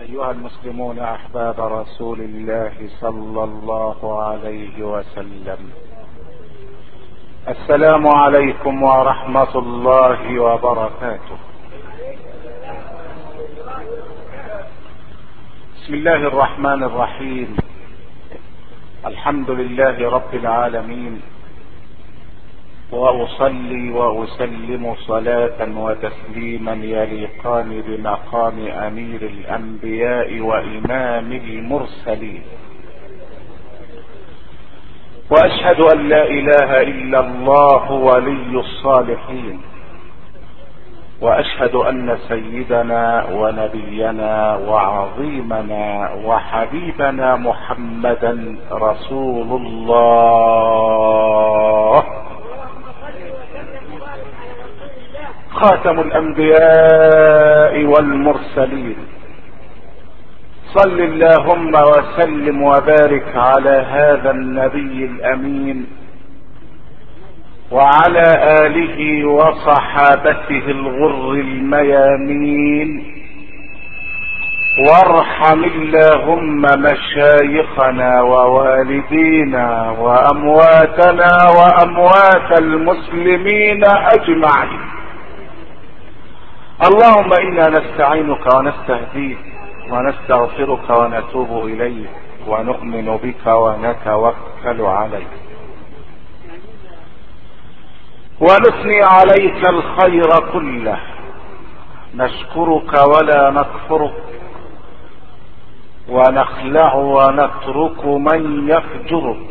ايها المسلمون احباب رسول الله صلى الله عليه وسلم السلام عليكم ورحمه الله وبركاته بسم الله الرحمن الرحيم الحمد لله رب العالمين واصلي واسلم صلاه وتسليما يليقان بمقام امير الانبياء وامام المرسلين واشهد ان لا اله الا الله ولي الصالحين واشهد ان سيدنا ونبينا وعظيمنا وحبيبنا محمدا رسول الله خاتم الانبياء والمرسلين صل اللهم وسلم وبارك على هذا النبي الامين وعلى اله وصحابته الغر الميامين وارحم اللهم مشايخنا ووالدينا وامواتنا واموات المسلمين اجمعين اللهم انا نستعينك ونستهديك ونستغفرك ونتوب اليك ونؤمن بك ونتوكل عليك ونثني عليك الخير كله نشكرك ولا نكفرك ونخلع ونترك من يفجرك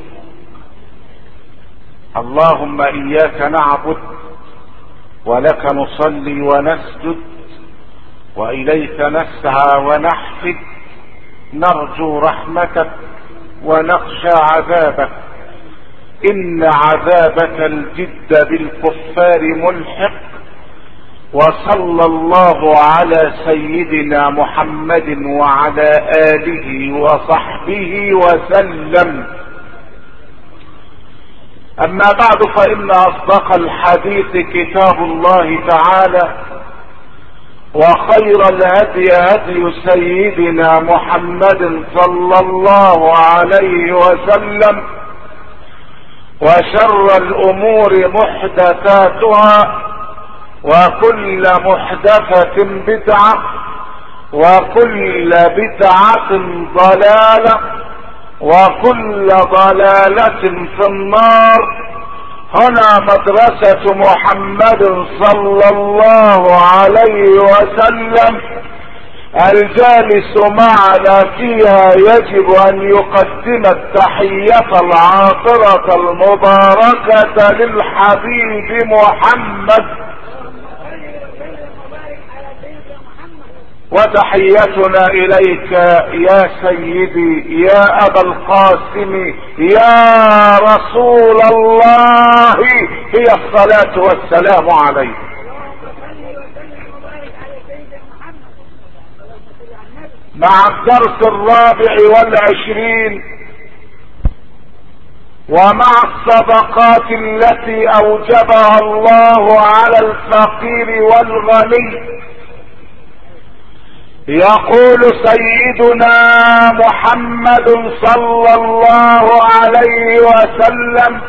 اللهم اياك نعبد ولك نصلي ونسجد واليك نسعى ونحفد نرجو رحمتك ونخشى عذابك ان عذابك الجد بالكفار ملحق وصلى الله على سيدنا محمد وعلى اله وصحبه وسلم اما بعد فان اصدق الحديث كتاب الله تعالى وخير الهدي هدي سيدنا محمد صلى الله عليه وسلم وشر الامور محدثاتها وكل محدثة بدعة وكل بدعة ضلالة وكل ضلالة في النار هنا مدرسة محمد صلى الله عليه وسلم الجالس معنا فيها يجب ان يقدم التحية العاطرة المباركة للحبيب محمد وتحيتنا اليك يا سيدي يا ابا القاسم يا رسول الله هي الصلاة والسلام عليك مع الدرس الرابع والعشرين ومع الصدقات التي اوجبها الله على الفقير والغني يقول سيدنا محمد صلى الله عليه وسلم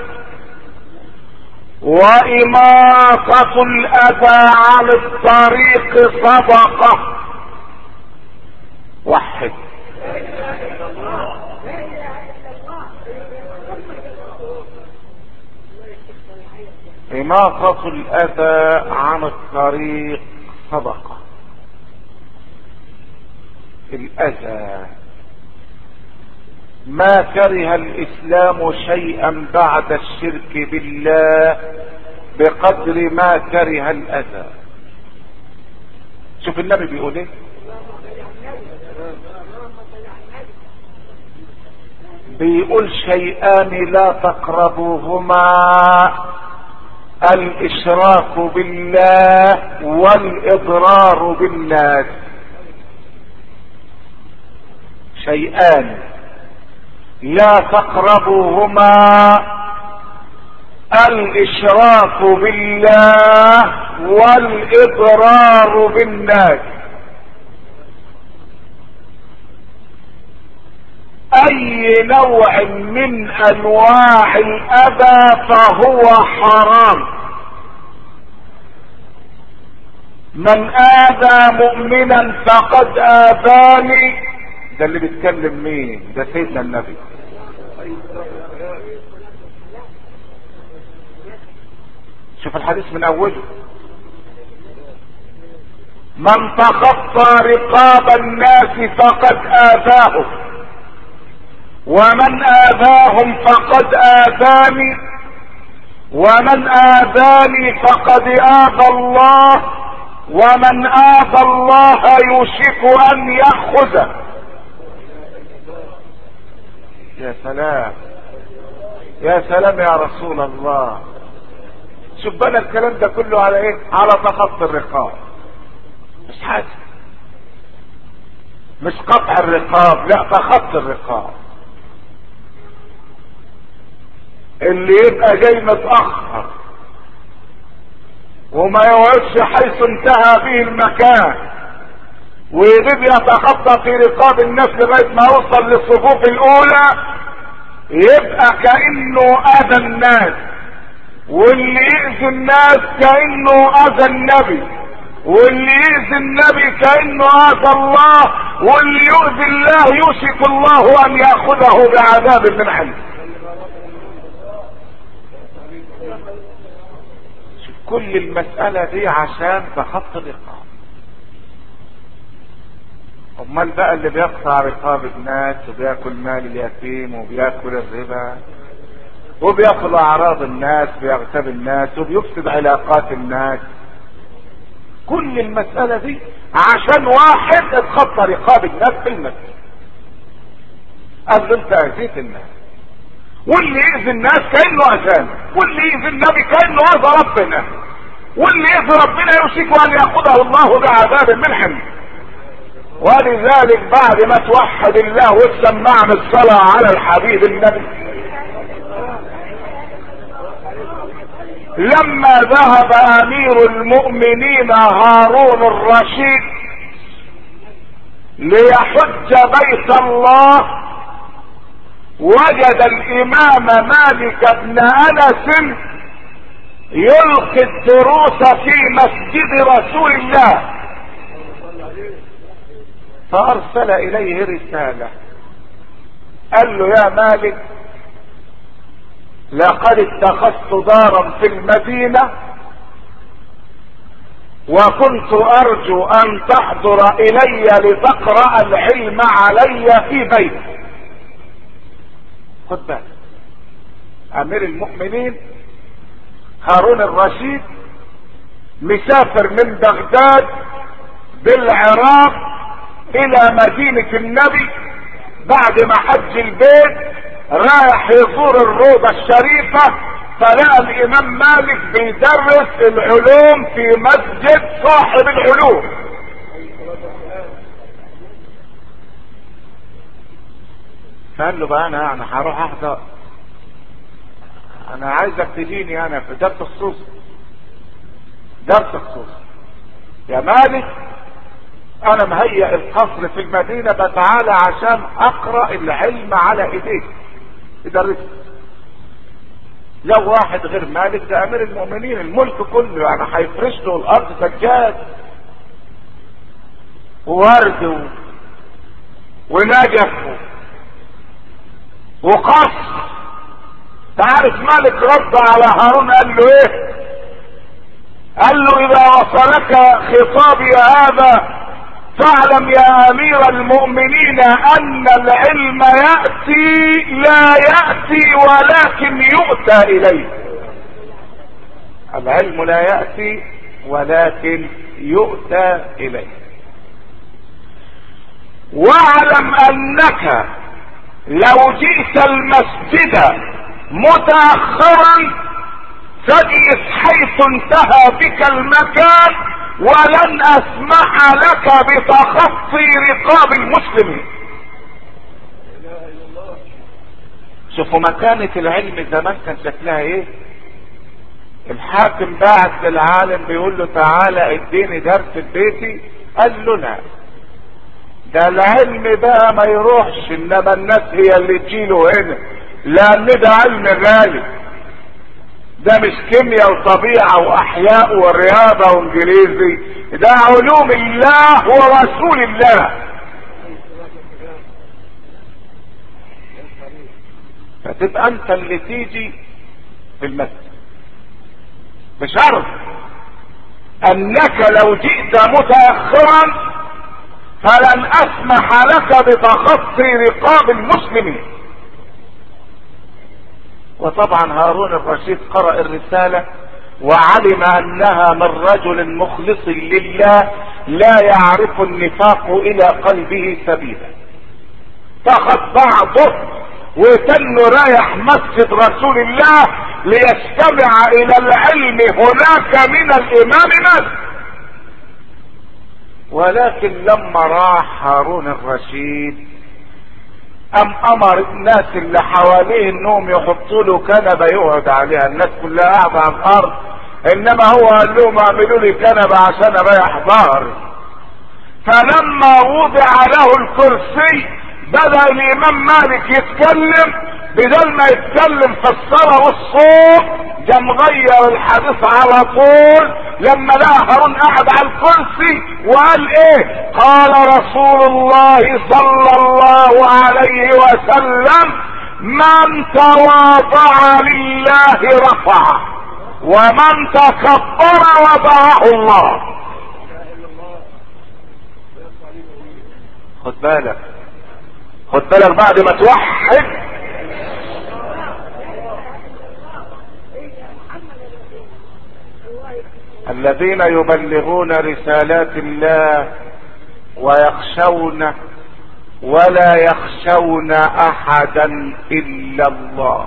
وإماطة الأذى عن الطريق صدقة وحد إماطة الأذى عن الطريق صدقة الاذى ما كره الاسلام شيئا بعد الشرك بالله بقدر ما كره الاذى شوف النبي بيقول ايه بيقول شيئان لا تقربوهما الاشراك بالله والاضرار بالناس شيئان لا تقربوهما الاشراك بالله والاضرار بالناس اي نوع من انواع الاذى فهو حرام من اذى مؤمنا فقد اذاني ده اللي بيتكلم مين ده سيدنا النبي شوف الحديث من اوله من تخطى رقاب الناس فقد آذاهم ومن آذاهم فقد آذاني ومن آذاني فقد آذى الله ومن آذى الله يوشك أن يأخذه يا سلام يا سلام يا رسول الله شوف بقى الكلام ده كله على ايه على تخطي الرقاب مش حاجة مش قطع الرقاب لا تخطي الرقاب اللي يبقى جاي متأخر وما يوعدش حيث انتهى به المكان ويغيب يتخطى في رقاب الناس لغاية ما يوصل للصفوف الأولى يبقى كأنه أذى الناس واللي يأذي الناس كأنه أذى النبي واللي يؤذي النبي كأنه آذى الله واللي يؤذي الله يوشك الله أن يأخذه بعذاب من عنده شوف كل المسألة دي عشان تخط الإقامة امال بقى اللي بيقطع رقاب الناس وبياكل مال اليتيم وبياكل الربا وبياكل اعراض الناس بيغتاب الناس وبيفسد علاقات الناس كل المسألة دي عشان واحد اتخطى رقاب الناس في المسجد قال له انت اذيت الناس واللي يأذي الناس كأنه اذانا واللي يأذي النبي كأنه اذى ربنا واللي يأذي ربنا يوشك ان يأخذه الله بعذاب من حمد ولذلك بعد ما توحد الله وتسمعنا الصلاة على الحبيب النبي لما ذهب امير المؤمنين هارون الرشيد ليحج بيت الله وجد الامام مالك بن انس يلقي الدروس في مسجد رسول الله فارسل اليه رسالة قال له يا مالك لقد اتخذت دارا في المدينة وكنت ارجو ان تحضر الي لتقرأ العلم علي في بيتي خد بالك امير المؤمنين هارون الرشيد مسافر من بغداد بالعراق الى مدينة النبي بعد ما حج البيت رايح يزور الروضة الشريفة فلقى الامام مالك بيدرس العلوم في مسجد صاحب العلوم فقال له بقى انا انا هروح احضر انا عايزك تجيني انا في درس خصوصي درس خصوصي يا مالك انا مهيئ القصر في المدينة بتعالى عشان اقرأ العلم على ايديك يدرس لو واحد غير مالك ده امير المؤمنين الملك كله يعني هيفرش له الارض سجاد وورد و... ونجف وقصر تعرف مالك رد على هارون قال له ايه قال له اذا وصلك خطابي هذا فاعلم يا امير المؤمنين ان العلم يأتي لا يأتي ولكن يؤتى اليه العلم لا يأتي ولكن يؤتى اليه واعلم انك لو جئت المسجد متأخرا تجلس حيث انتهى بك المكان ولن اسمح لك بتخطي رقاب المسلمين شوفوا مكانة العلم زمان كان شكلها ايه الحاكم بعت للعالم بيقول له تعالى اديني درس في بيتي قال له لا ده العلم بقى ما يروحش انما الناس هي اللي تجيله هنا لان ده علم غالي ده مش كيمياء وطبيعة واحياء ورياضة وانجليزي ده علوم الله ورسول الله فتبقى انت اللي تيجي في المسجد بشرط انك لو جئت متاخرا فلن اسمح لك بتخطي رقاب المسلمين وطبعا هارون الرشيد قرأ الرسالة وعلم انها من رجل مخلص لله لا يعرف النفاق الى قلبه سبيلا فخذ بعضه وتنه رايح مسجد رسول الله ليستمع الى العلم هناك من الامام مالك ولكن لما راح هارون الرشيد ام امر الناس اللي حواليه انهم يحطوا له كنبه يقعد عليها الناس كلها قاعده على الارض انما هو قال لهم اعملوا لي كنبه عشان اريح ظهري فلما وضع له الكرسي بدا الامام مالك يتكلم بدل ما يتكلم في الصلاة والصوت جا مغير الحديث على طول لما لقى هارون قاعد على الكرسي وقال ايه قال رسول الله صلى الله عليه وسلم من تواضع لله رفعه ومن تكبر وضعه الله خد بالك خد بالك بعد ما توحد الذين يبلغون رسالات الله ويخشون ولا يخشون احدا الا الله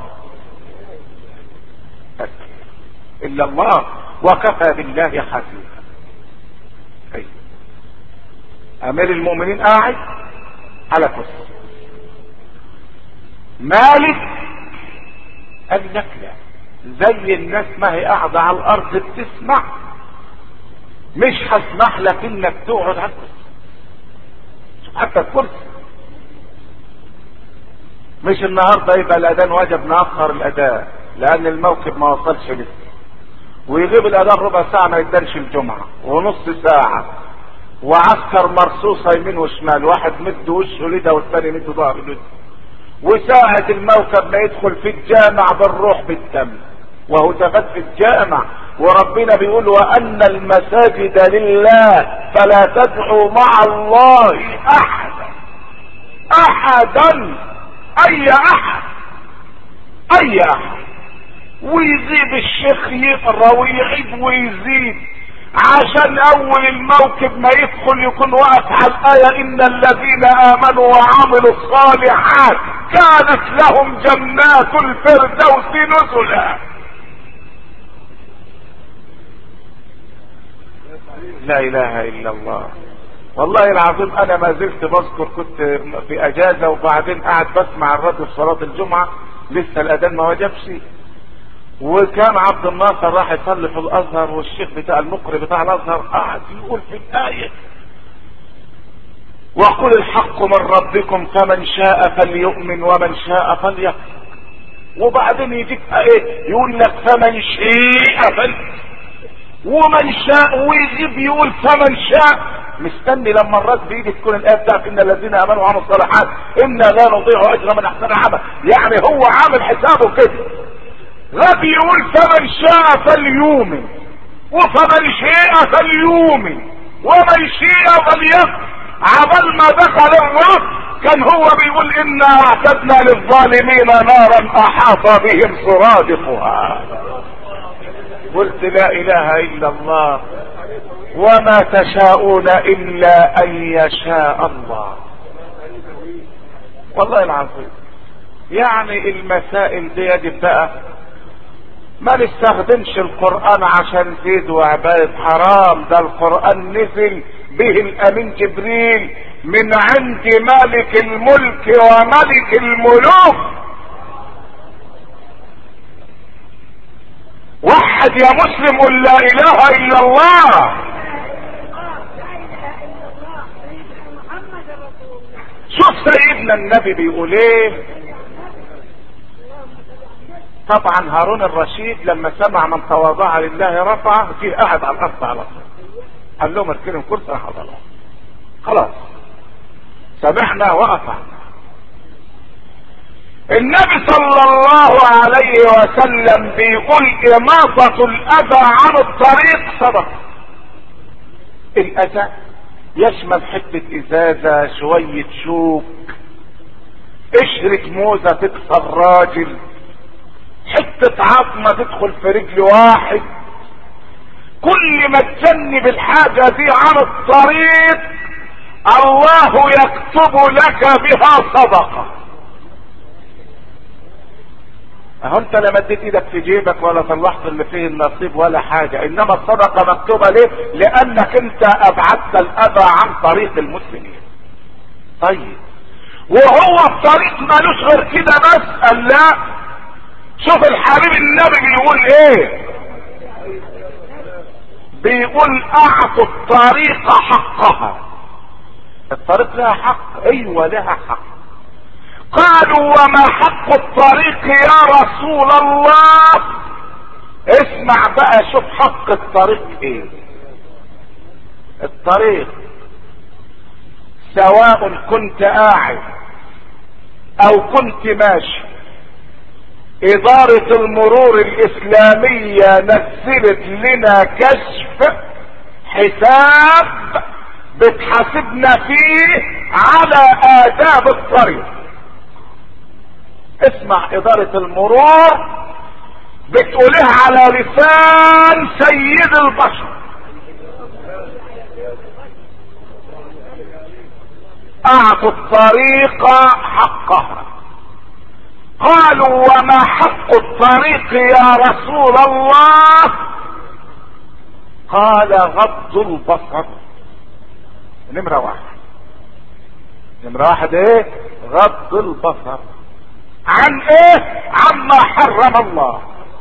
الا الله وكفى بالله حسيبا أي. امير المؤمنين قاعد على كرسي مالك قال لك لا زي الناس ما هي قاعدة على الارض بتسمع مش هسمح لك انك تقعد على الكرسي حتى الكرسي مش النهارده يبقى الاذان وجب ناخر الاذان لان الموكب ما وصلش لسه ويغيب الاذان ربع ساعه ما يدرش الجمعه ونص ساعه وعسكر مرصوصه يمين وشمال واحد مد وشه لده والثاني مد ظهره لده وساعة الموكب ما يدخل في الجامع بالروح بالدم وهتافات في الجامع وربنا بيقول وان المساجد لله فلا تدعوا مع الله احدا احدا اي احد اي احد ويزيد الشيخ يقرا ويعيد ويزيد عشان اول الموكب ما يدخل يكون واقف على الايه ان الذين امنوا وعملوا الصالحات كانت لهم جنات الفردوس نزلا لا اله الا الله والله العظيم انا ما زلت بذكر كنت في اجازه وبعدين قاعد بسمع الراديو في صلاه الجمعه لسه الاذان ما وجبش وكان عبد الناصر راح يصلي في الازهر والشيخ بتاع المقري بتاع الازهر قعد يقول في الايه وقل الحق من ربكم فمن شاء فليؤمن ومن شاء فليكفر وبعدين يجيك ايه يقول لك فمن شاء فل ومن شاء ويجيب يقول فمن شاء مستني لما الراس بايدي تكون الايه بتاعت ان الذين امنوا وعملوا الصالحات انا لا نضيع اجر من احسن عمل يعني هو عامل حسابه كده غبي يقول فمن شاء فليؤمن وفمن شاء فليؤمن ومن شاء فليكفر عبال ما دخل الرب كان هو بيقول انا اعتدنا للظالمين نارا احاط بهم سرادقها قلت لا اله الا الله وما تشاءون الا ان يشاء الله والله العظيم يعني المسائل دي يجب بقى ما نستخدمش القرآن عشان زيد وعبادة حرام ده القرآن نزل به الأمين جبريل من عند مالك الملك وملك الملوك وحد يا مسلم قل لا إله إلا الله سيدنا النبي بيقول ايه طبعا هارون الرشيد لما سمع من تواضع لله رفعه جه قاعد على الارض على طول قال لهم اركنوا كرسي راح خلاص سمعنا واطعنا النبي صلى الله عليه وسلم بيقول اماطة الاذى عن الطريق صدق الاذى يشمل حتة ازازة شوية شوك قشرة موزة تكسر راجل حتة عظمة تدخل في رجل واحد كل ما تجنب الحاجة دي عن الطريق الله يكتب لك بها صدقه اهو انت لا مديت ايدك في جيبك ولا طلعت اللي فيه النصيب ولا حاجة انما الصدقة مكتوبة ليه لانك انت ابعدت الاذى عن طريق المسلمين طيب وهو الطريق مالوش غير كده بس قال لا شوف الحبيب النبي بيقول ايه بيقول اعطوا الطريق حقها الطريق لها حق ايوه لها حق قالوا وما حق الطريق يا رسول الله اسمع بقى شوف حق الطريق ايه الطريق سواء كنت قاعد او كنت ماشي ادارة المرور الاسلامية نزلت لنا كشف حساب بتحاسبنا فيه على اداب الطريق اسمع ادارة المرور بتقولها على لسان سيد البشر اعطوا الطريق حقها قالوا وما حق الطريق يا رسول الله قال غض البصر نمرة واحد نمرة واحد ايه غض البصر عن ايه عما حرم الله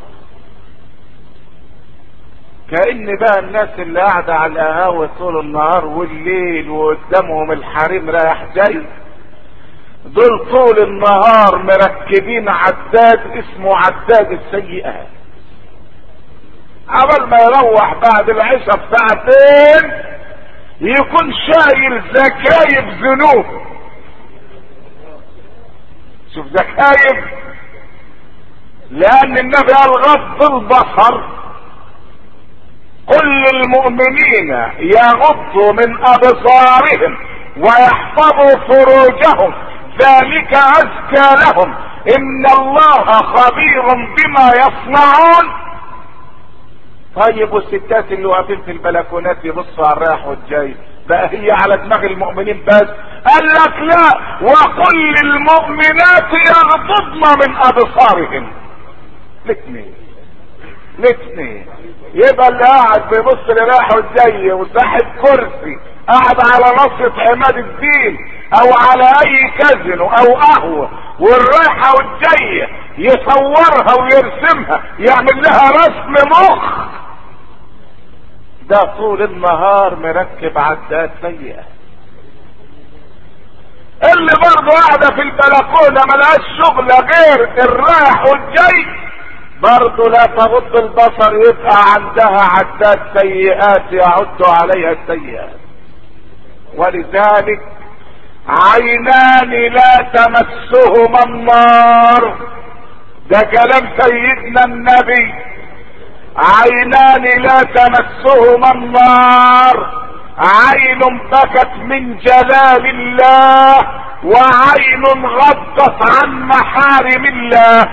كأن بقى الناس اللي قاعدة على القهاوي طول النهار والليل وقدامهم الحريم رايح جاي دول طول النهار مركبين عداد اسمه عداد السيئات قبل ما يروح بعد العشاء بساعتين يكون شايل زكايب ذنوب شوف زكايب لان النبي قال غض البصر كل المؤمنين يغضوا من ابصارهم ويحفظوا فروجهم ذلك ازكى لهم ان الله خبير بما يصنعون طيب والستات اللي واقفين في البلكونات يبصوا على الرايح والجاي بقى هي على دماغ المؤمنين بس قال لك لا وكل المؤمنات يغضضن من ابصارهن الاثنين الاثنين يبقى اللي قاعد بيبص لرايح والجاي وصاحب كرسي قاعد على نصرة عماد الدين او على اي كازينو او قهوة والرايحة والجاية يصورها ويرسمها يعمل لها رسم مخ ده طول النهار مركب عداد سيئة اللي برضه قاعدة في البلكونة ملهاش شغل غير الرايح والجاي برضه لا تغض البصر يبقى عندها عداد سيئات يعد عليها السيئات ولذلك عينان لا تمسهما النار ده كلام سيدنا النبي عينان لا تمسهما النار عين بكت من جلال الله وعين غضت عن محارم الله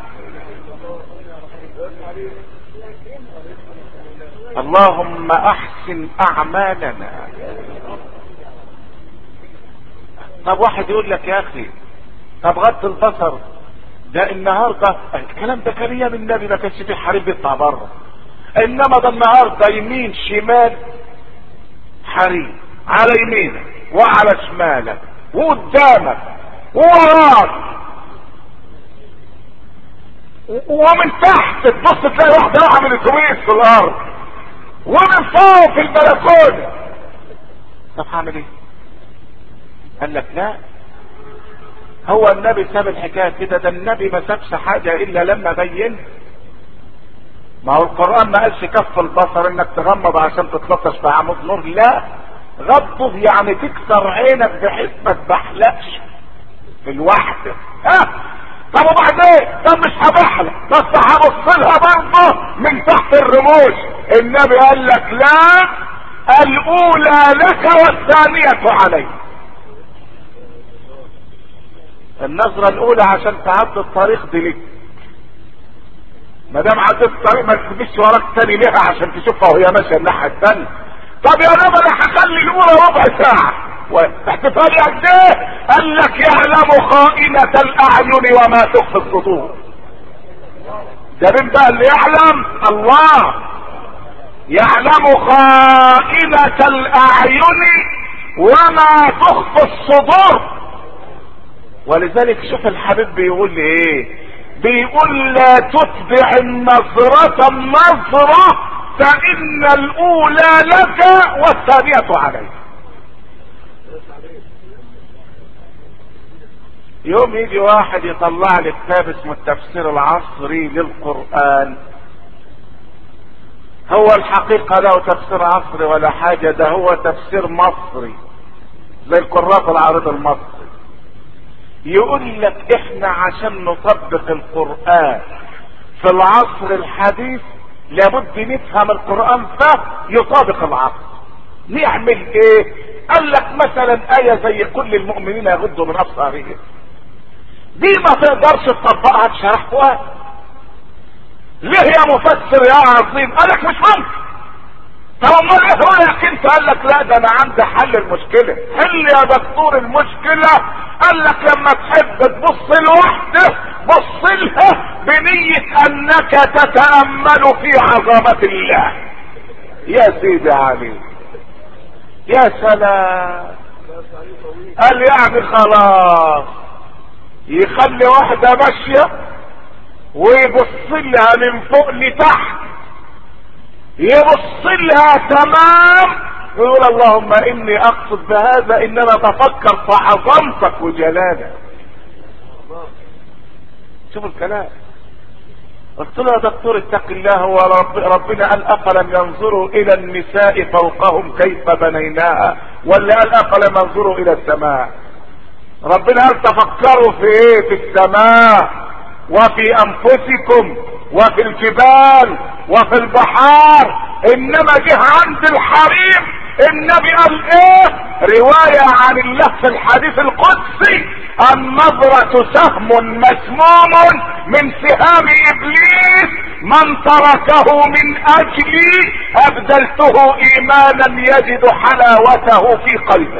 اللهم احسن اعمالنا طب واحد يقول لك يا اخي طب غض البصر ده النهارده الكلام ده كان ايام النبي ما كانش فيه حريم بيطلع بره انما ده النهارده يمين شمال حريم على يمينك وعلى شمالك وقدامك ووراك ومن تحت تبص تلاقي واحده واقعه من الاتوبيس في الارض ومن فوق في البلكونه طب هعمل ايه؟ قال لك لا هو النبي ساب الحكايه كده ده النبي ما سابش حاجه الا لما بين ما هو القران ما قالش كف البصر انك تغمض عشان تتلطش في عمود نور لا غضه يعني تكسر عينك بحيث ما تبحلقش في الوحده ها طب وبعدين طب مش هبحلق بس هبص لها برضه من تحت الرموش النبي قال لك لا الاولى لك والثانيه عليك النظرة الأولى عشان تعدي الطريق دي ليك ما دام عديت الطريق ما تمشيش وراك تاني ليها عشان تشوفها وهي ماشية الناحية التانية طب يا نبي انا هخلي الأولى ربع ساعة واحتفالي قد ايه؟ قال لك يعلم خائنة الأعين وما تخفي الصدور ده مين بقى اللي يعلم؟ الله يعلم خائنة الأعين وما تخفي الصدور ولذلك شوف الحبيب بيقول ايه بيقول لا تتبع النظرة النظرة فإن الأولى لك والثانية عليك يوم يجي واحد يطلع لي كتاب اسمه التفسير العصري للقرآن هو الحقيقة له تفسير عصري ولا حاجة ده هو تفسير مصري زي القراء العريض المصري يقول لك احنا عشان نطبق القرآن في العصر الحديث لابد نفهم القرآن فهم يطابق العصر نعمل ايه قال لك مثلا آية زي كل المؤمنين يغضوا من أبصارهم دي ما تقدرش تطبقها بشرح فؤاد ليه يا مفسر يا عظيم قال لك مش ممكن طب امال ايه رايك انت قال لك لا ده انا عندي حل المشكله حل يا دكتور المشكله قال لك لما تحب تبص لوحده بص لها بنية انك تتأمل في عظمة الله يا سيدي علي يا سلام قال يعني خلاص يخلي واحدة ماشية ويبص لها من فوق لتحت يبص لها تمام ويقول اللهم اني اقصد بهذا ان انا بفكر في عظمتك وجلالك شوف الكلام قلت له يا دكتور اتق الله هو رب ربنا قال افلم ينظروا الى النساء فوقهم كيف بنيناها ولا قال افلم ينظروا الى السماء ربنا قال تفكروا في ايه في السماء وفي انفسكم وفي الجبال وفي البحار انما جه عند الحريم النبي قال ايه رواية عن الله في الحديث القدسي النظرة سهم مسموم من سهام ابليس من تركه من اجلي ابدلته ايمانا يجد حلاوته في قلبه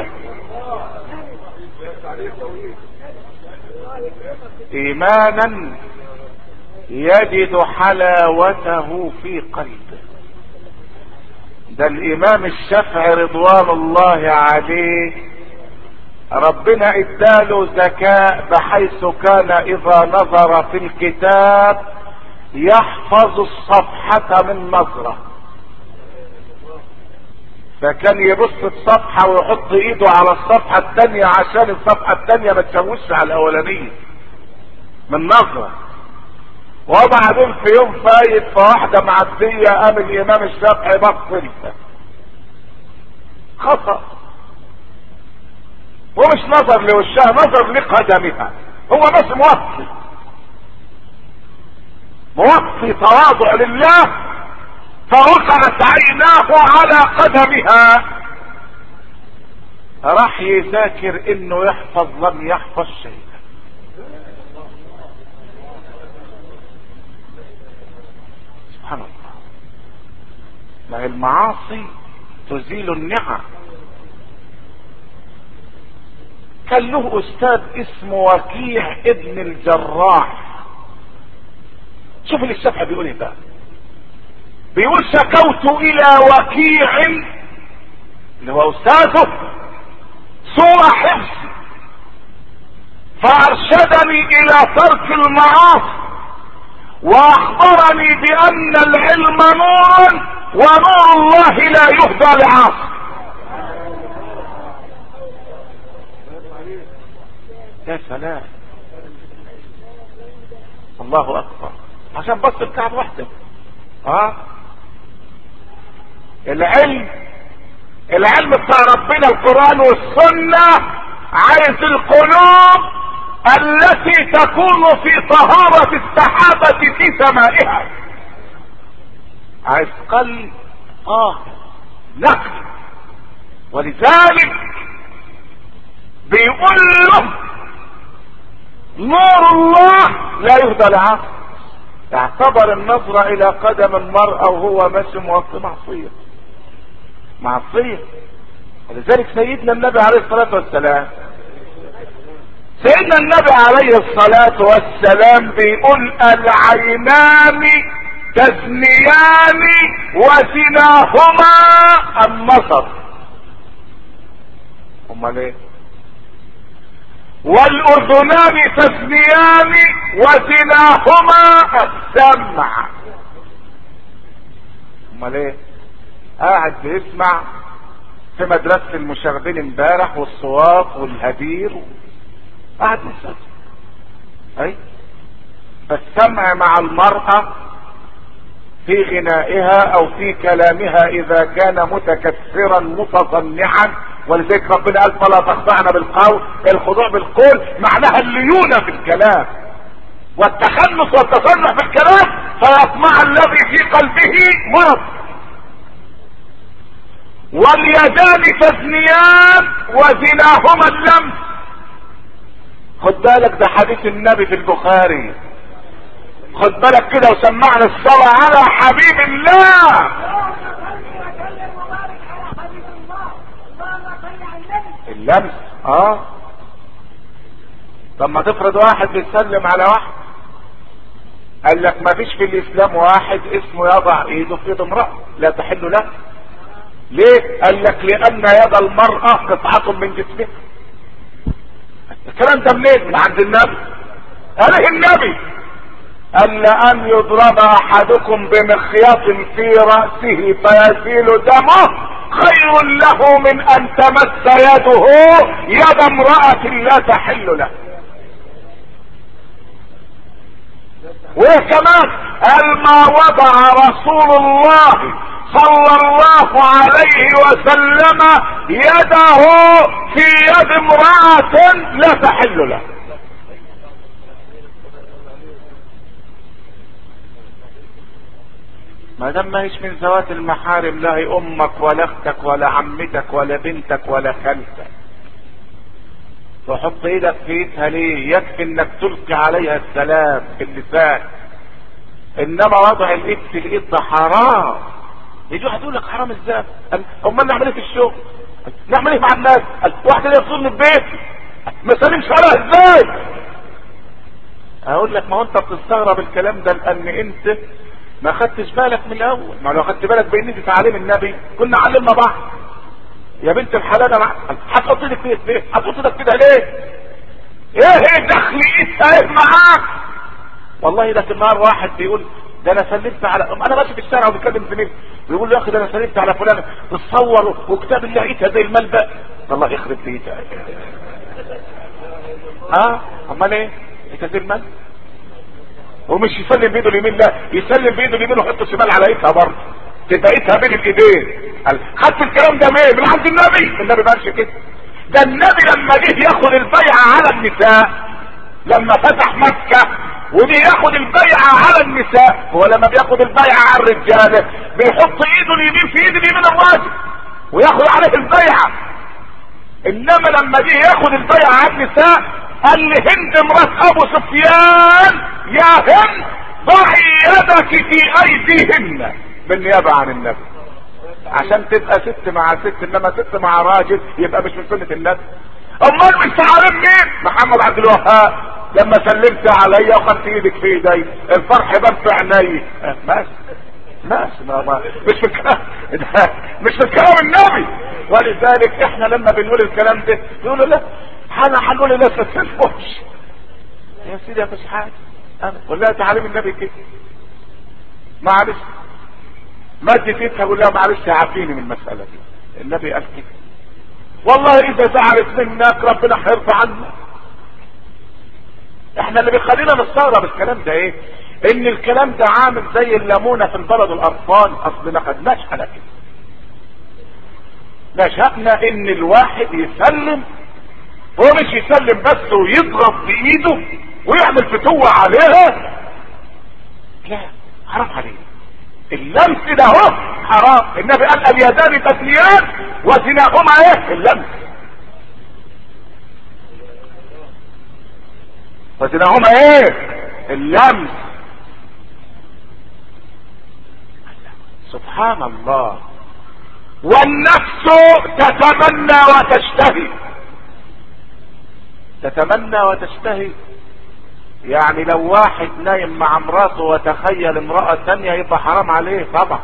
ايمانا يجد حلاوته في قلبه ده الامام الشافعي رضوان الله عليه ربنا اداله ذكاء بحيث كان اذا نظر في الكتاب يحفظ الصفحة من نظرة فكان يبص الصفحة ويحط ايده على الصفحة التانية عشان الصفحة التانية ما تشوش على الاولانية من نظرة وبعدين في يوم فايت في واحدة معدية قام الامام الشافعي بص خطأ ومش نظر لوشها نظر لقدمها هو بس موفي موفي تواضع لله فوقعت عيناه على قدمها راح يذاكر انه يحفظ لم يحفظ شيئا سبحان الله ما هي المعاصي تزيل النعم كان له استاذ اسمه وكيع ابن الجراح شوف اللي الشافعي بيقول ايه بقى بيقول شكوت الى وكيع اللي هو استاذه سوء حفظي فارشدني الى ترك المعاصي واخبرني بان العلم نور ونور الله لا يهدى لعاصي يا سلام الله اكبر عشان بس الكعب واحده اه العلم العلم بتاع ربنا القرآن والسنة عايز القلوب التي تكون في طهارة السحابة في سمائها عايز قلب اه نقي ولذلك بيقول له نور الله لا يهدى لعقل اعتبر النظرة الى قدم المرأة وهو ماشي موطي معصية معصية ولذلك سيدنا النبي عليه الصلاة والسلام سيدنا النبي عليه الصلاة والسلام بيقول العينان تزنيان وزناهما النصر امال ايه والاذنان تزنيان وزناهما السمع امال ايه قاعد بيسمع في مدرسة المشاغبين امبارح والصوات والهدير قاعد يسمع اي فالسمع مع المرأة في غنائها او في كلامها اذا كان متكسرا متصنعا ولذلك ربنا قال فلا تخضعن بالقول الخضوع بالقول معناها الليونة في الكلام والتخنص والتصنع في الكلام فيطمع الذي في قلبه مرض واليدان تزنيان وزناهما اللمس خد بالك ده حديث النبي في البخاري خد بالك كده وسمعنا الصلاة على حبيب الله اللمس اه طب ما تفرض واحد بيسلم على واحد قال لك ما فيش في الاسلام واحد اسمه يضع ايده في يد امرأة لا تحل له ليه قال لك لان يد المرأة قطعة من جسمها الكلام ده منين من عند النبي قاله النبي قال لأن يضرب احدكم بمخيط في رأسه فيسيل دمه خير له من ان تمس يده يد امرأة لا تحل له وكمان قال ما وضع رسول الله صلى الله عليه وسلم يده في يد امرأة لا تحل له ما دام ما هيش من ذوات المحارم لا هي امك ولا اختك ولا عمتك ولا بنتك ولا خالتك تحط ايدك في ايدها ليه يكفي انك تلقي عليها السلام باللسان انما وضع الايد في الايد ده حرام يجي واحد يقول لك حرام ازاي امال نعمل ايه في الشغل نعمل ايه مع الناس واحد يصلني في بيتي ما سلمش عليها ازاي اقول لك ما هو انت بتستغرب الكلام ده لان انت ما خدتش بالك من الاول ما لو خدت بالك بان دي تعاليم النبي كنا علمنا بعض يا بنت الحلال انا هتحط ايدك كده ليه هتحط ايدك كده ليه ايه ايه دخل ايه معاك والله ده النهار واحد بيقول ده انا سلمت على انا ماشي في الشارع وبكلم زميلي بيقول له يا اخي ده انا سلمت على فلان تتصور وكتاب الله لقيتها زي الملبق الله يخرب بيتها ها امال ايه لقيتها زي الملبق ومش يسلم بايده اليمين لا يسلم بايده اليمين ويحط الشمال على ايدها برضه تبقى ايدها بين الايدين خدت الكلام ده منين من عند النبي النبي ما قالش كده ده النبي لما جه ياخد البيعه على النساء لما فتح مكه ودي ياخد البيعة على النساء هو لما بياخد البيعة على الرجالة بيحط ايده اليمين في ايد اليمين الراجل وياخد عليه البيعة انما لما جه ياخد البيعة على النساء قال لهند مرات ابو سفيان يا هند ضعي يدك في ايديهن بالنيابة عن النبي عشان تبقى ست مع ست انما ست مع راجل يبقى مش من سنة النبي امال مش عارف مين محمد عبد الوهاب لما سلمت عليا وخدت ايدك في ايدي الفرح بان في عيني ماشي ماشي ما ما مش في كلام مش في كلام النبي ولذلك احنا لما بنقول الكلام ده يقولوا لا احنا هنقول الناس ما تسلموش يا سيدي مفيش حاجه انا قول لها تعالي من النبي كده معلش مد ايدها قول لها معلش عافيني من المساله دي النبي قال كده والله اذا زعلت منك ربنا هيرضى عنك احنا اللي بيخلينا نستغرب الكلام ده ايه ان الكلام ده عامل زي الليمونه في البلد القرفان اصل ما خدناش على كده نشأنا ان الواحد يسلم هو مش يسلم بس ويضغط بايده ويعمل فتوة عليها لا حرام عليه اللمس ده هو حرام النبي قال اليدان تثنيان وزناهما ايه اللمس وزناهما ايه اللمس سبحان الله والنفس تتمنى وتشتهي تتمنى وتشتهي يعني لو واحد نايم مع مراته وتخيل امرأة تانية يبقى حرام عليه طبعا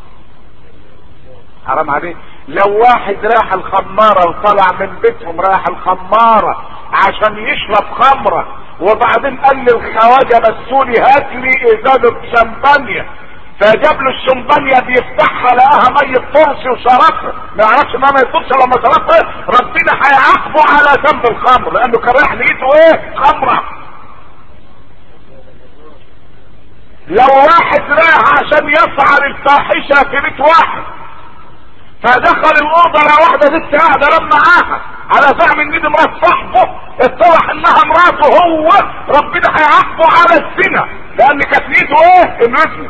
حرام عليه لو واحد راح الخمارة وطلع من بيتهم راح الخمارة عشان يشرب خمرة وبعدين قال للخواجة مسوني هات لي ازازة شمبانيا فجاب له الشمبانيا بيفتحها لقاها مية طرش وشربها ما يعرفش انها ما يطرش لما شربها ربنا هيعاقبه على ذنب الخمر لانه كان رايح نيته ايه خمره لو واحد رايح عشان يفعل الفاحشة في بيت واحد فدخل الأوضة لو واحدة ست قاعدة رب معاها على زعم ان دي مرات صاحبه اتضح انها مراته هو ربنا هيعاقبه على الزنا لان كانت نيته ايه؟ انه يزني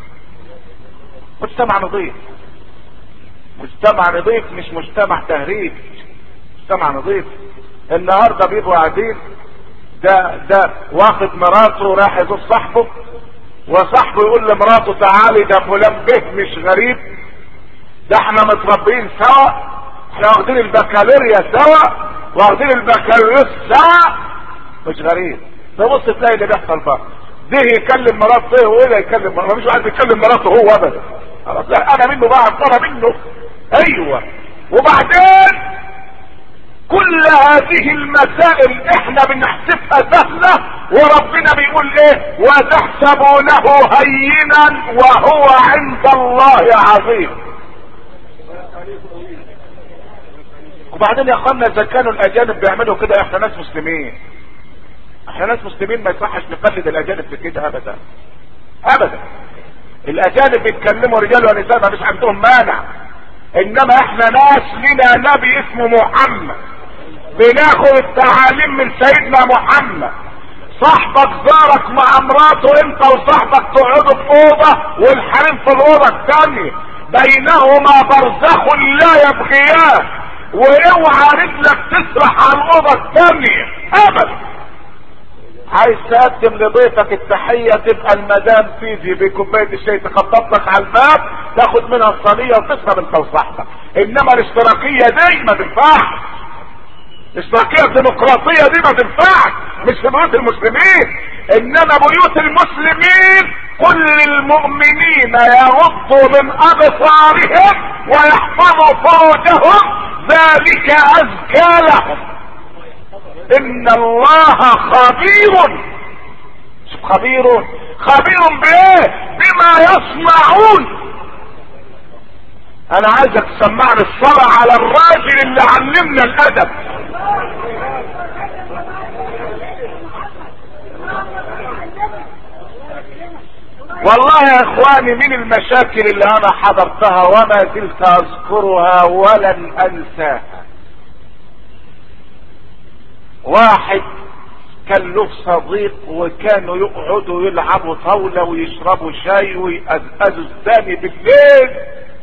مجتمع نظيف مجتمع نظيف مش مجتمع تهريج مجتمع نظيف النهارده بيبقوا قاعدين ده ده واخد مراته راح يزور صاحبه وصاحبه يقول لمراته تعالي ده فلان به مش غريب ده احنا متربيين سوا احنا واخدين البكالوريا سوا واخدين البكالوريوس سوا مش غريب تبص تلاقي اللي بيحصل بقى ده يكلم مراته وده يكلم مراته مفيش واحد بيتكلم مراته هو ابدا خلاص لا انا منه بقى انا منه ايوه وبعدين كل هذه المسائل احنا بنحسبها سهلة وربنا بيقول ايه وتحسبونه هينا وهو عند الله عظيم وبعدين يا اخوانا اذا كانوا الاجانب بيعملوا كده احنا ناس مسلمين احنا ناس مسلمين ما يصحش نقلد الاجانب في كده ابدا ابدا الاجانب بيتكلموا رجال ونساء ما مش عندهم مانع انما احنا ناس لنا نبي اسمه محمد بناخد التعاليم من سيدنا محمد صاحبك زارك مع مراته انت وصاحبك تقعدوا في اوضه والحريم في الاوضه الثانيه بينهما برزخ لا يبغيان واوعى رجلك تسرح على الاوضه الثانيه ابدا عايز تقدم لضيفك التحية تبقى المدام تيجي بكوباية الشاي تخبط لك على الباب تاخد منها الصينية وتشرب انت وصاحبك انما الاشتراكية دي ما تنفعش الاشتراكية الديمقراطية دي ما تنفعش مش في بيوت المسلمين انما بيوت المسلمين كل المؤمنين يغضوا من ابصارهم ويحفظوا فروجهم ذلك ازكى لهم ان الله خبير خبير خبير بايه بما يصنعون انا عايزك تسمعني الصلاة على الراجل اللي علمنا الادب والله يا اخواني من المشاكل اللي انا حضرتها وما زلت اذكرها ولن انساها واحد كان له صديق وكانوا يقعدوا يلعبوا طاولة ويشربوا شاي ويقزقزوا الثاني بالليل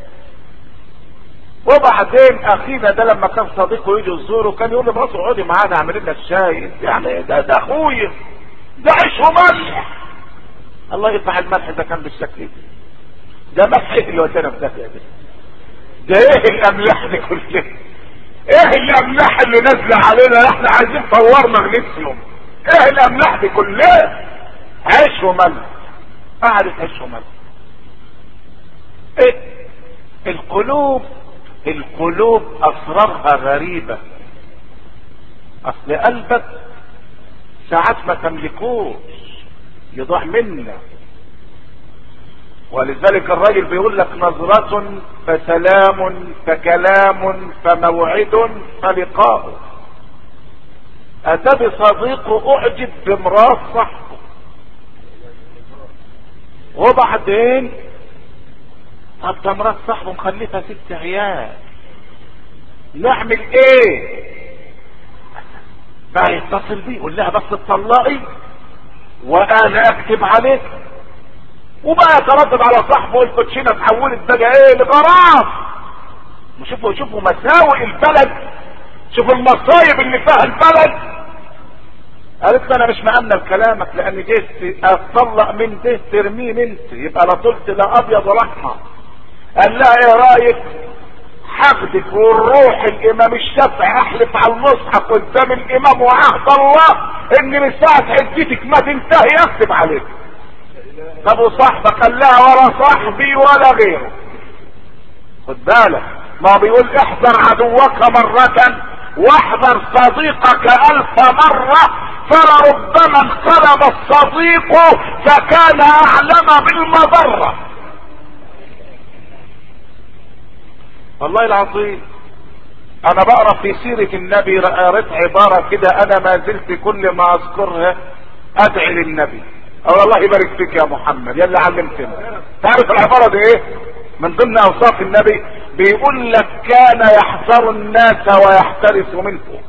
وبعدين اخينا ده لما كان صديقه يجي يزوره كان يقول لمراته اقعدي معانا اعمل لنا الشاي يعني ده ده اخويا ده عيش وملح الله يطلع الملح ده كان بالشكل ده ده ملح ايه اللي ودانا في ده ده ايه الاملاح دي كلها ايه الاملاح اللي نازله علينا احنا عايزين فوار مغنيسيوم ايه الاملاح دي كلها عيش وملح قعدت عيش وملح ايه القلوب القلوب اسرارها غريبة اصل قلبك ساعات ما تملكوش يضيع منا ولذلك الراجل بيقول لك نظرة فسلام فكلام فموعد فلقاء اتى بصديقه اعجب بمراه صاحبه وبعدين طب ده مرات صاحبه مخلفه ست عيال نعمل ايه بقى يتصل بيه يقول لها بس تطلقي وانا اكتب عليك وبقى يتردد على صاحبه الكوتشينه اتحولت بقى ايه لغرام شوفوا شوفوا مساوئ البلد شوفوا المصايب اللي فيها البلد قالت له انا مش مأمنة بكلامك لان جيت اتطلق من ده ترميه انت يبقى لا طلت لا ابيض ولا احمر قال لها ايه رايك حقدك والروح الامام الشافعي احلف على المصحف قدام الامام وعهد الله ان من ساعة حجتك ما تنتهي اكتب عليك طب وصاحبك قال لها ولا صاحبي ولا غيره خد بالك ما بيقول احذر عدوك مرة واحذر صديقك الف مرة فلربما انقلب الصديق فكان اعلم بالمضرة والله العظيم انا بقرا في سيرة النبي قريت عبارة كده انا ما زلت كل ما اذكرها ادعي للنبي او الله يبارك فيك يا محمد يلا علمتنا تعرف العبارة دي ايه من ضمن اوصاف النبي بيقول لك كان يحذر الناس ويحترس منهم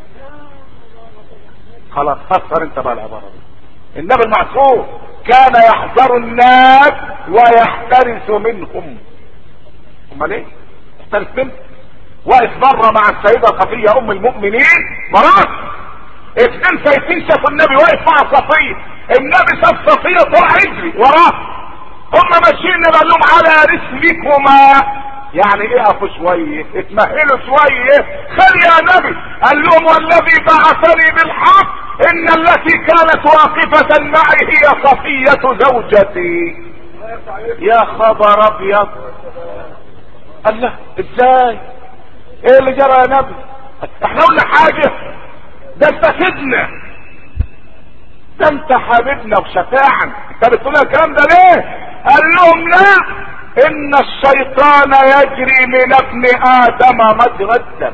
خلاص فسر انت بقى العبارة دي النبي المعصوم كان يحذر الناس ويحترس منهم امال ايه يحترس منهم واقف بره مع السيدة صفية ام المؤمنين مرات اثنين سيفين شافوا النبي واقف مع صفية النبي شاف صفية طلع يجري وراه هم ماشيين قال لهم على رسلكما يعني اقفوا شوية اتمهلوا شوية خلي يا نبي قال لهم والذي بعثني بالحق ان التي كانت واقفة معي هي صفية زوجتي يا خبر ابيض قال له ازاي ايه اللي جرى يا نبي احنا قلنا حاجة ده انت سيدنا ده انت حبيبنا وشفاعا انت بتقول الكلام ده ليه قال لهم لا ان الشيطان يجري من ابن ادم مجرى الدم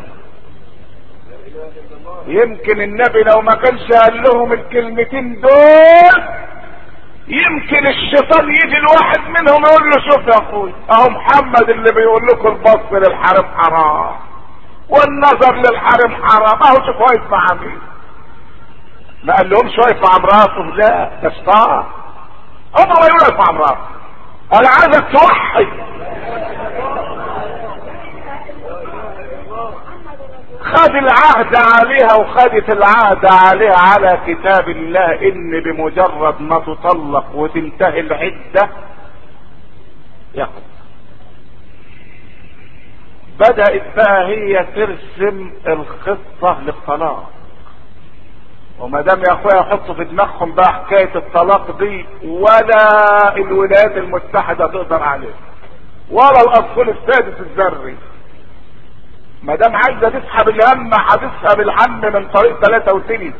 يمكن النبي لو ما كانش قال لهم الكلمتين دول يمكن الشيطان يجي الواحد منهم يقول له شوف يا اخوي اهو محمد اللي بيقول لكم البص للحرم حرام والنظر للحرم حرام اهو شوف واقف مع مين ما قال لهمش واقف مع مراته لا ده شيطان هم ما يقول واقف مع مراته انا عايزك توحد خد العهد عليها وخدت العهد عليها على كتاب الله ان بمجرد ما تطلق وتنتهي العدة ياخد بدأت بقى هي ترسم الخطة للطلاق وما دام يا اخويا يحطوا في دماغهم بقى حكايه الطلاق دي ولا الولايات المتحده تقدر عليه ولا الاصل السادس الذري ما دام عايزه تسحب الهم هتسحب الهم من طريق ثلاثة وثلث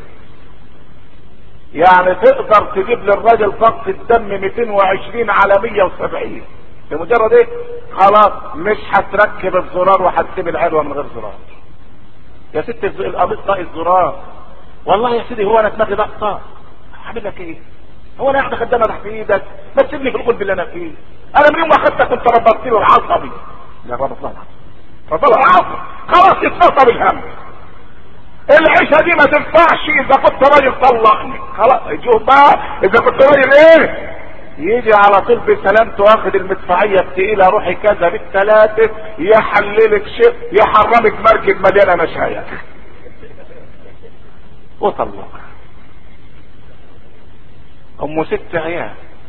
يعني تقدر تجيب للراجل ضغط الدم 220 على 170 بمجرد ايه خلاص مش هتركب الزرار وهتسيب العدوى من غير زرار يا ست القميص ناقص زرار والله يا سيدي هو انا دماغي ضغطة هعمل لك ايه هو انا قاعد خدامه تحت ايدك ما تسيبني في القلب اللي انا فيه انا من يوم ما اخدتك كنت ربطت له العصبي لا ربط له ربط له العصب خلاص يتنصب الهم العيشة دي ما تنفعش اذا كنت راجل طلقني خلاص يجوه بقى اذا كنت راجل ايه يجي على طول بسلامته واخد المدفعية التقيلة روحي كذا بالثلاثة يحللك شيء يحرمك مركب مليانة مشايخ وطلق ام ست عيال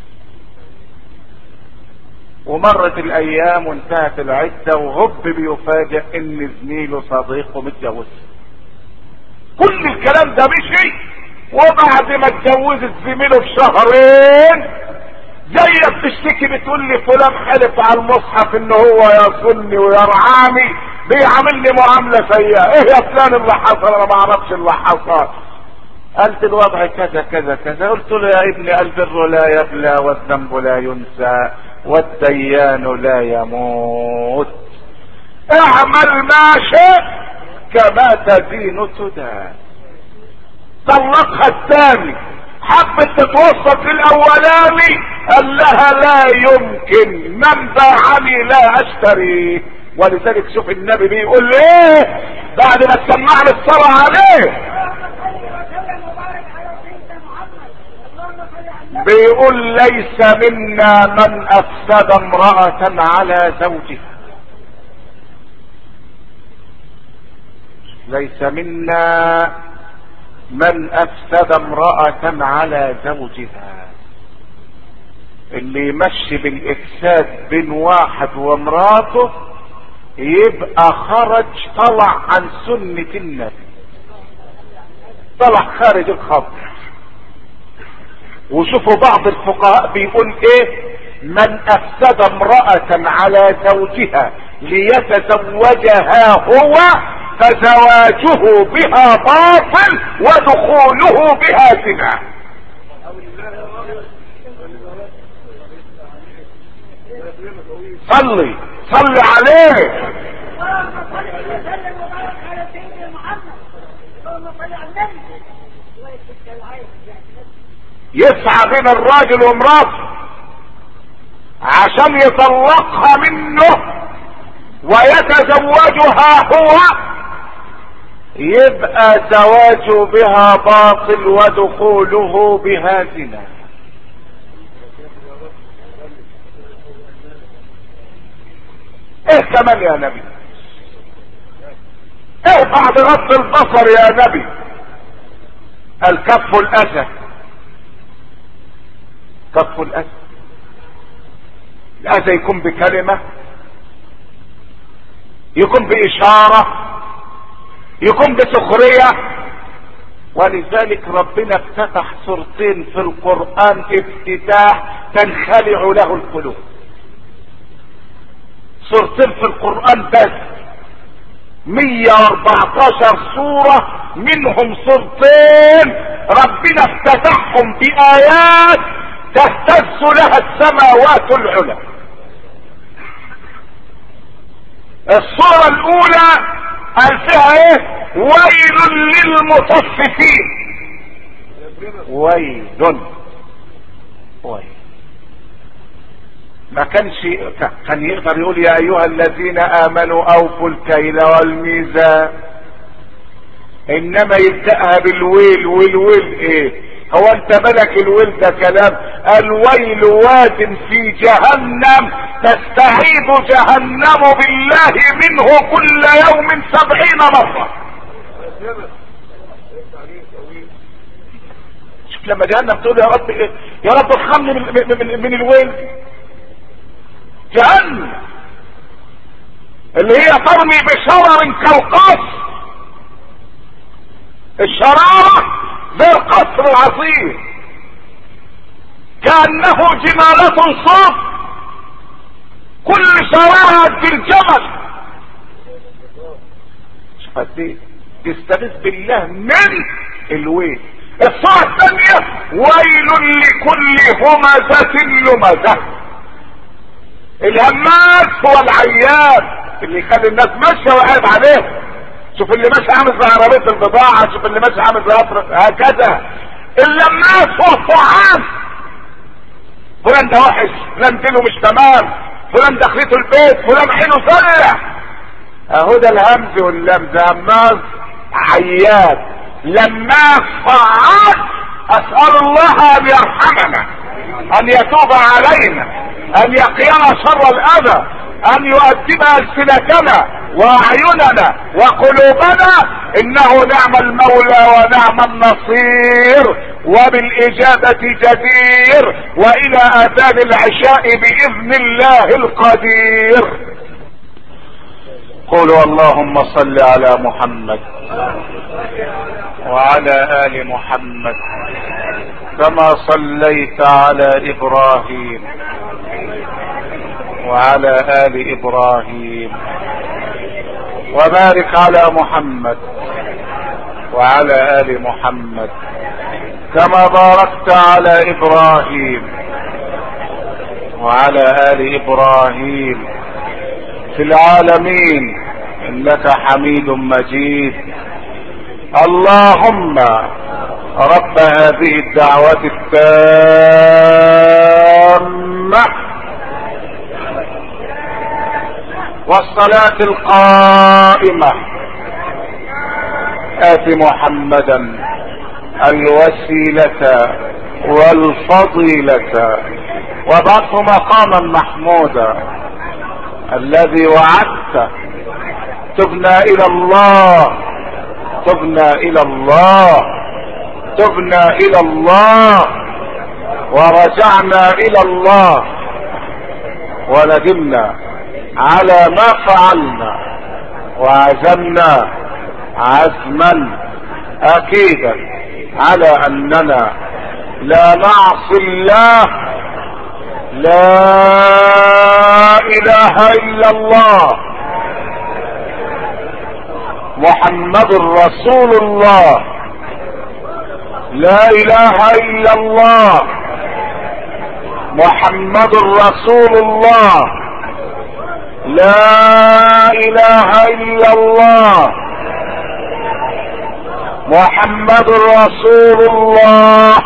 ومرت الايام وانتهت العدة وهب بيفاجئ ان زميله صديقه متجوز كل الكلام ده مشي وبعد ما اتجوزت زميله بشهرين جاية بتشتكي بتقول لي فلان حلف على المصحف ان هو يصلني ويرعاني بيعاملني معاملة سيئة ايه يا فلان اللي حصل انا ما اعرفش اللي حصل قالت الوضع كذا كذا كذا قلت له يا ابني البر لا يبلى والذنب لا ينسى والديان لا يموت اعمل ما شئت كما تدين تدان طلقها الثاني حبت تتوسط للاولاني قال لها لا يمكن من باعني لا اشتري ولذلك شوف النبي بيقول ايه بعد ما تسمعنا الصلاة عليه بيقول ليس منا من افسد امرأة على زوجها ليس منا من افسد امرأة على زوجها اللي يمشي بالافساد بين واحد ومراته يبقى خرج طلع عن سنة النبي طلع خارج الخط وشوفوا بعض الفقهاء بيقول ايه من افسد امرأة على زوجها ليتزوجها هو فزواجه بها باطل ودخوله بها زنا صلي صلي عليه يسعى بين الراجل ومراته عشان يطلقها منه ويتزوجها هو يبقى زواجه بها باطل ودخوله بها زنا ايه كمان يا نبي ايه بعد غض البصر يا نبي الكف الاذى كف الاذى الاذى يكون بكلمة يكون باشارة يكون بسخرية ولذلك ربنا افتتح سورتين في القرآن افتتاح تنخلع له القلوب سورتين في القرآن بس 114 سورة منهم سورتين ربنا افتتحهم بآيات تهتز لها السماوات العلى الصورة الأولى قال فيها ايه ويل للمطففين ويل ويل ما كانش كان يقدر يقول يا ايها الذين امنوا اوفوا الكيل والميزان انما يبدأها بالويل والويل ايه هو انت ملك الويل ده كلام الويل واد في جهنم تستعيد جهنم بالله منه كل يوم سبعين مرة شوف لما جهنم تقول يا رب إيه؟ يا رب ارحمني من, من, من, من الويل جهنم اللي هي ترمي بشرر كالقصر الشرارة زي القصر العظيم كأنه جمالة صوت كل شرارة في الجمل شوف قد ايه تستغيث بالله من الويل الصورة الثانية ويل لكل همزة لمزة الهماز هو العيان اللي يخلي الناس ماشية وقاعد عليه شوف اللي ماشي عامل زي عربية البضاعة شوف اللي ماشي عامل زي قطر هكذا اللماس هو الطعام فلان ده وحش فلان دينه مش تمام فلان دخلته البيت فلان حينه سلة اهو ده الهمز واللمز هماز عياد لماس طاعات اسأل الله ان يرحمنا ان يتوب علينا ان يقينا شر الاذى ان يؤدب السنتنا واعيننا وقلوبنا انه نعم المولى ونعم النصير وبالاجابة جدير والى اذان العشاء باذن الله القدير قولوا اللهم صل على محمد وعلى ال محمد كما صليت على ابراهيم وعلى ال ابراهيم وبارك على محمد وعلى ال محمد كما باركت على ابراهيم وعلى ال ابراهيم في العالمين انك حميد مجيد اللهم رب هذه الدعوات التامة والصلاة القائمة آت محمدا الوسيلة والفضيلة وبعث مقاما محمودا الذي وعدت تبنا الى الله تبنا الى الله تبنا الى الله ورجعنا الى الله وندمنا على ما فعلنا وعزمنا عزما اكيدا على اننا لا نعصي الله لا اله الا الله محمد رسول الله لا اله الا الله محمد رسول الله لا اله الا الله محمد رسول الله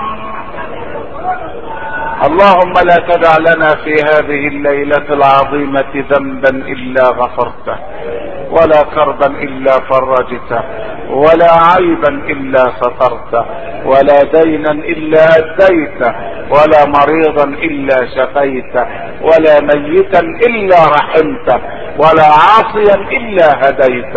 اللهم لا تدع لنا في هذه الليلة العظيمة ذنبا الا غفرته ولا كربا الا فرجته ولا عيبا الا سترته ولا دينا الا اديته ولا مريضا الا شفيته ولا ميتا الا رحمته ولا عاصيا الا هديته